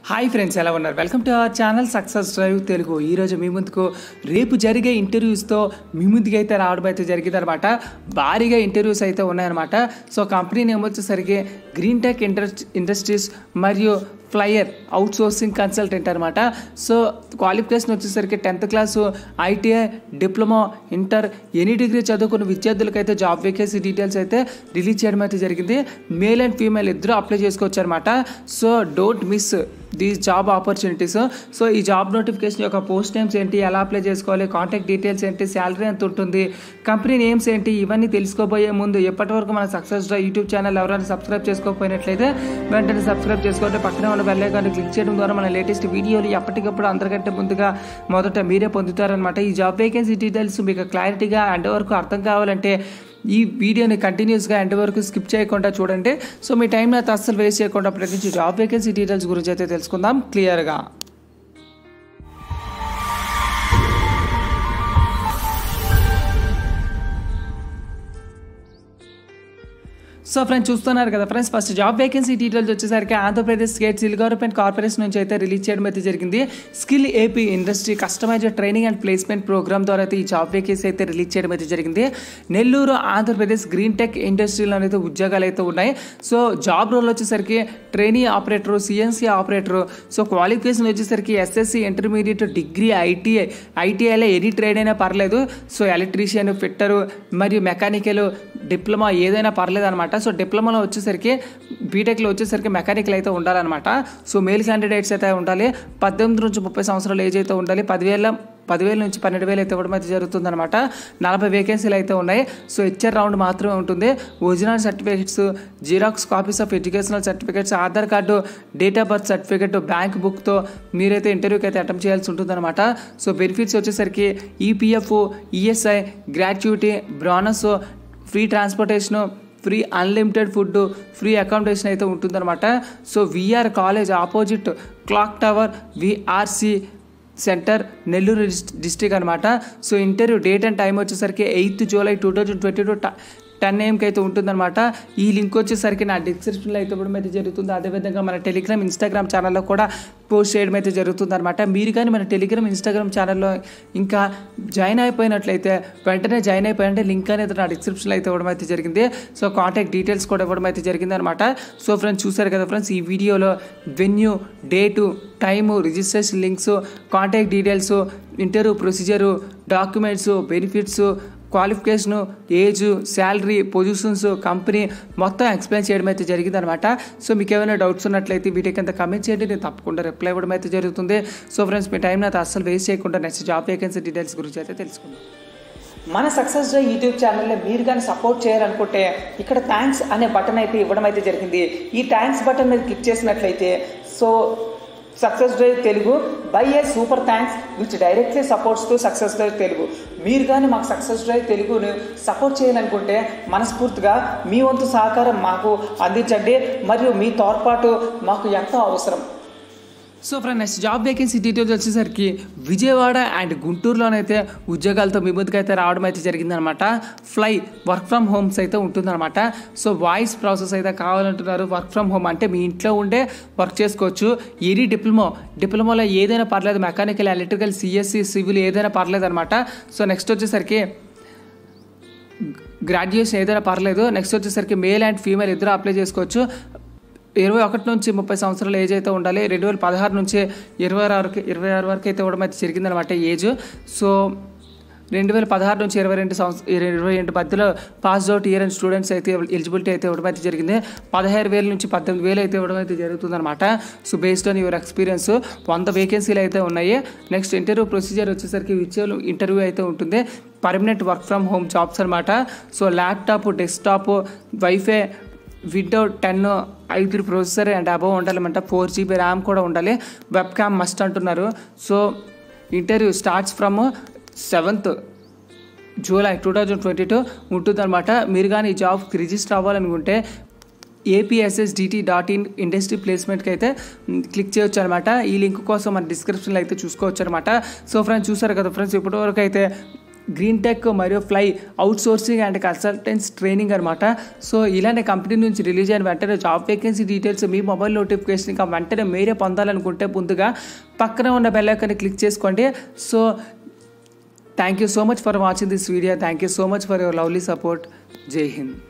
hi friends ఎలా ఉన్నారు welcome to our channel success drive Telugu ఈరోజు మీ ముందుకు రేపు జరిగే ఇంటర్వ్యూస్తో మీ ముందుకు అయితే రావడం అయితే జరిగింది అనమాట భారీగా ఇంటర్వ్యూస్ అయితే ఉన్నాయన్నమాట సో కంపెనీ నేమ్ వచ్చేసరికి గ్రీన్ టెక్ ఇండస్ ఇండస్ట్రీస్ మరియు ఫ్లయర్ అవుట్ సోర్సింగ్ కన్సల్టెంట్ అనమాట సో క్వాలిఫికేషన్ వచ్చేసరికి tenth class ITI diploma inter any degree చదువుకున్న విద్యార్థులకైతే జాబ్ వేకెన్సీ డీటెయిల్స్ అయితే రిలీజ్ చేయడం అయితే జరిగింది మేల్ అండ్ ఫీమేల్ ఇద్దరు అప్లై చేసుకోవచ్చు అనమాట so don't miss these job opportunities so ఈ జాబ్ నోటిఫికేషన్ యొక్క పోస్ట్ నేమ్స్ ఏంటి ఎలా అప్లై చేసుకోవాలి కాంటాక్ట్ డీటెయిల్స్ ఏంటి శాలరీ ఎంత ఉంటుంది కంపెనీ నేమ్స్ ఏంటి ఇవన్నీ తెలుసుకోబోయే ముందు ఎప్పటివరకు మన సక్సెస్ డ్రైవ్ యూట్యూబ్ ఛానల్ ఎవరైనా సబ్స్క్రైబ్ చేసుకోకపోయినట్లయితే వెంటనే సబ్స్క్రైబ్ చేసుకోండి పక్కనే ఉన్న బెల్ ఐకాన్ని క్లిక్ చేయడం ద్వారా మన లేటెస్ట్ వీడియోలు ఎప్పటికప్పుడు అందరికంటే ముందుగా మొదట మీరే పొందుతారనమాట ఈ జాబ్ వేకెన్సీ డీటెయిల్స్ మీకు క్లారిటీగా అండ్ వరకు అర్థం కావాలంటే ఈ వీడియోని కంటిన్యూస్గా ఎండ్ వరకు స్కిప్ చేయకుండా చూడండి సో మీ టైం అయితే అస్సలు వేస్ట్ చేయకుండా ప్రతి నుంచి జాబ్ వేకెన్సీ డీటెయిల్స్ గురించి అయితే తెలుసుకుందాం క్లియర్గా సో ఫ్రెండ్స్ చూస్తున్నారు కదా friends first job vacancy details వచ్చేసరికి Andhra Pradesh state skill development corporation నుంచి అయితే రిలీజ్ చేయడం అయితే జరిగింది skill AP industry customized training and placement programme ద్వారా అయితే ఈ జాబ్ వేకెన్సీ అయితే రిలీజ్ చేయడం అయితే జరిగింది నెల్లూరు ఆంధ్రప్రదేశ్ గ్రీన్ టెక్ ఇండస్ట్రీలో అయితే ఉద్యోగాలు అయితే ఉన్నాయి సో జాబ్ రోల్ వచ్చేసరికి trainee operator CNC operator so qualification వచ్చేసరికి ఎస్ఎస్సి ఇంటర్మీడియట్ డిగ్రీ ఐటీఐ ఐటీఐలో ఎనీ ట్రేడ్ అయినా పర్లేదు సో ఎలక్ట్రీషియన్ ఫిట్టరు మరియు మెకానికల్ డిప్లొమా ఏదైనా పర్లేదు అనమాట సో డిప్లొమాలో వచ్చేసరికి బీటెక్లో వచ్చేసరికి మెకానికల్ అయితే ఉండాలన్నమాట సో మేల్ క్యాండిడేట్స్ అయితే ఉండాలి పద్దెనిమిది నుంచి ముప్పై సంవత్సరాల ఏజ్ అయితే ఉండాలి పదివేల పదివేల నుంచి పన్నెండు వేలు అయితే ఇవ్వడం అయితే జరుగుతుందన్నమాట నలభై వేకెన్సీలు అయితే ఉన్నాయి సో హెచ్ఆర్ రౌండ్ మాత్రమే ఉంటుంది original certificates xerox copies of educational certificates Aadhaar card date of birth certificate bank బుక్తో మీరైతే ఇంటర్వ్యూకి అయితే అటెంప్ట్ చేయాల్సి ఉంటుందన్నమాట సో బెనిఫిట్స్ వచ్చేసరికి EPF ESI gratuity bonus free transportation free unlimited food free accommodation అయితే ఉంటుందన్నమాట so VR college opposite clock tower VRC centre Nellore district అనమాట so interview date and time వచ్చేసరికి eighth July two thousand twenty two ten ఏఎంకి అయితే ఉంటుందన్నమాట ఈ link వచ్చేసరికి నా డిస్క్రిప్షన్లో అయితే ఇవ్వడం అయితే జరుగుతుంది అదేవిధంగా మన టెలిగ్రామ్ ఇన్స్టాగ్రామ్ ఛానల్లో కూడా పోస్ట్ చేయడం అయితే జరుగుతుంది అనమాట మీరు కానీ మన టెలిగ్రామ్ ఇన్స్టాగ్రామ్ ఛానల్లో ఇంకా జాయిన్ అయిపోయినట్లయితే వెంటనే జాయిన్ అయిపోయింటే లింక్ అనేది నా డిస్క్రిప్షన్లో అయితే ఇవ్వడం అయితే జరిగింది సో కాంటాక్ట్ డీటెయిల్స్ కూడా ఇవ్వడం అయితే జరిగింది అనమాట సో ఫ్రెండ్స్ చూసారు కదా ఫ్రెండ్స్ ఈ వీడియోలో venue date time registration links contact details interview procedure documents benefits qualification age salary positions company మొత్తం ఎక్స్ప్లెయిన్ చేయడం అయితే జరిగింది అనమాట సో మీకు ఏమైనా డౌట్స్ ఉన్నట్లయితే వీటికి అంత కమెంట్ చేయండి నేను తప్పకుండా రిప్లై ఇవ్వడం అయితే జరుగుతుంది సో ఫ్రెండ్స్ మీ టైం అయితే అస్సలు వేస్ట్ చేయకుండా నెక్స్ట్ జాబ్ వేకెన్సీ డీటెయిల్స్ గురించి అయితే తెలుసుకుందాం మన సక్సెస్ డే యూట్యూబ్ ఛానల్ని మీరు కానీ సపోర్ట్ చేయాలనుకుంటే ఇక్కడ థ్యాంక్స్ అనే బటన్ అయితే ఇవ్వడం అయితే జరిగింది ఈ థ్యాంక్స్ బటన్ మీద క్లిక్ చేసినట్లయితే so success drive Telugu by a super thanks which directly supports to success drive Telugu మీరు కానీ మాకు సక్సెస్ డ్రైవ్ తెలుగును సపోర్ట్ చేయాలనుకుంటే మనస్ఫూర్తిగా మీ వంతు సహకారం మాకు అందించండి మరియు మీ తోడ్పాటు మాకు ఎంతో అవసరం so friend next job vacancy details వచ్చేసరికి విజయవాడ అండ్ గుంటూరులోనైతే ఉద్యోగాలతో మీ ముందుకు అయితే రావడం అయితే జరిగిందనమాట ఫ్లై వర్క్ ఫ్రమ్ హోమ్స్ అయితే ఉంటుందన్నమాట సో వాయిస్ ప్రాసెస్ అయితే కావాలంటున్నారు వర్క్ ఫ్రమ్ హోమ్ అంటే మీ ఇంట్లో ఉండే వర్క్ చేసుకోవచ్చు ఎనీ డిప్లొమా డిప్లొమాలో ఏదైనా పర్లేదు మెకానికల్ ఎలక్ట్రికల్ సిఎస్సి సివిల్ ఏదైనా పర్లేదు అనమాట సో నెక్స్ట్ వచ్చేసరికి గ్రాడ్యుయేషన్ ఏదైనా పర్లేదు నెక్స్ట్ వచ్చేసరికి మేల్ అండ్ ఫీమేల్ ఇద్దరు అప్లై చేసుకోవచ్చు ఇరవై ఒకటి నుంచి ముప్పై సంవత్సరాల ఏజ్ అయితే ఉండాలి రెండు వేల పదహారు నుంచి ఇరవై ఆరు వరకు ఇరవై ఆరు వరకు అయితే ఇవ్వడం అయితే జరిగిందనమాట ఏజ్ సో రెండు వేల పదహారు నుంచి ఇరవై రెండు సంవత్సరం ఇరవై రెండు మధ్యలో pass out year and students అయితే ఎలిజిబిలిటీ అయితే ఇవ్వడం అయితే జరిగింది పదహారు వేల నుంచి పద్దెనిమిది వేలు అయితే ఇవ్వడం అయితే జరుగుతుందన్నమాట so based on your experience వంద వేకెన్సీలు అయితే ఉన్నాయి నెక్స్ట్ ఇంటర్వ్యూ ప్రొసీజర్ వచ్చేసరికి విచ్చువల్ ఇంటర్వ్యూ అయితే ఉంటుంది permanent work from home jobs అనమాట so laptop desktop wifi window ten ఐదు ప్రొసెసర్ అండ్ అబవ్ ఉండాలన్నమాట ఫోర్ జీబీ ర్యామ్ కూడా ఉండాలి వెబ్ క్యామ్ మస్ట్ అంటున్నారు so interview starts from seventh July two thousand twenty two ఉంటుందన్నమాట మీరు కానీ ఈ జాబ్కి రిజిస్టర్ అవ్వాలనుకుంటే ఏపీఎస్ఎస్డిటి డాట్ ఇన్ ఇండస్ట్రీ ప్లేస్మెంట్కి అయితే క్లిక్ చేయొచ్చు అనమాట ఈ లింక్ కోసం మన డిస్క్రిప్షన్లో అయితే చూసుకోవచ్చు అనమాట సో ఫ్రెండ్స్ చూసారు కదా ఫ్రెండ్స్ ఇప్పటివరకు అయితే గ్రీన్ టెక్ మరియు fly outsourcing and consultants training అనమాట సో ఇలాంటి కంపెనీ నుంచి రిలీజ్ అయిన వెంటనే జాబ్ వేకెన్సీ డీటెయిల్స్ మీ మొబైల్ నోటిఫికేషన్ ఇంకా వెంటనే మీరే పొందాలనుకుంటే ముందుగా పక్కన ఉన్న బెల్ ఐకాన్ని క్లిక్ చేసుకోండి so thank you so much for watching this video thank you so much for your lovely support జై హింద్